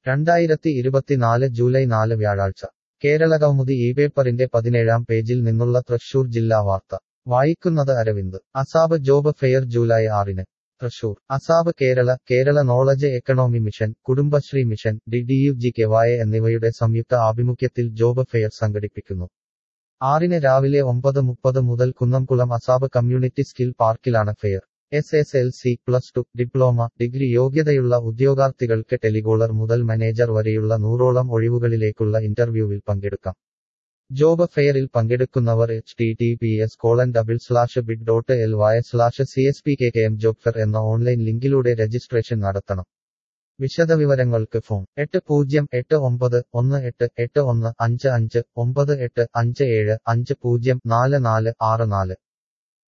രണ്ടായിരത്തി ഇരുപത്തിനാല് ജൂലൈ നാല് വ്യാഴാഴ്ച കേരളകൗമുദി ഈ പേപ്പറിന്റെ പതിനേഴാം പേജിൽ നിന്നുള്ള തൃശൂർ ജില്ലാ വാർത്ത വായിക്കുന്നത് Aravind ASAP job fair July ആറിന് Thrissur ASAP Kerala Kerala knowledge economy mission Kudumbashree mission D D U G K Y എന്നിവയുടെ സംയുക്ത ആഭിമുഖ്യത്തിൽ ജോബ് ഫെയർ സംഘടിപ്പിക്കുന്നു ആറിന് രാവിലെ ഒമ്പത് മുപ്പത് മുതൽ കുന്നംകുളം അസാബ് കമ്മ്യൂണിറ്റി സ്കിൽ പാർക്കിലാണ് fair S S L C plus two diploma degree യോഗ്യതയുള്ള ഉദ്യോഗാർത്ഥികൾക്ക് ടെലികോളർ മുതൽ മാനേജർ വരെയുള്ള നൂറോളം ഒഴിവുകളിലേക്കുള്ള ഇന്റർവ്യൂവിൽ പങ്കെടുക്കാം ജോബ് ഫെയറിൽ പങ്കെടുക്കുന്നവർ H T T P S colon double slash bit dot L Y slash C S P K K M job fair എന്ന ഓൺലൈൻ ലിങ്കിലൂടെ രജിസ്ട്രേഷൻ നടത്തണം വിശദവിവരങ്ങൾക്ക് ഫോൺ എട്ട് പൂജ്യം എട്ട് ഒമ്പത് ഒന്ന് എട്ട് എട്ട് ഒന്ന് അഞ്ച് അഞ്ച് ഒമ്പത് എട്ട് അഞ്ച് ഏഴ് അഞ്ച് പൂജ്യം നാല് നാല് ആറ് നാല്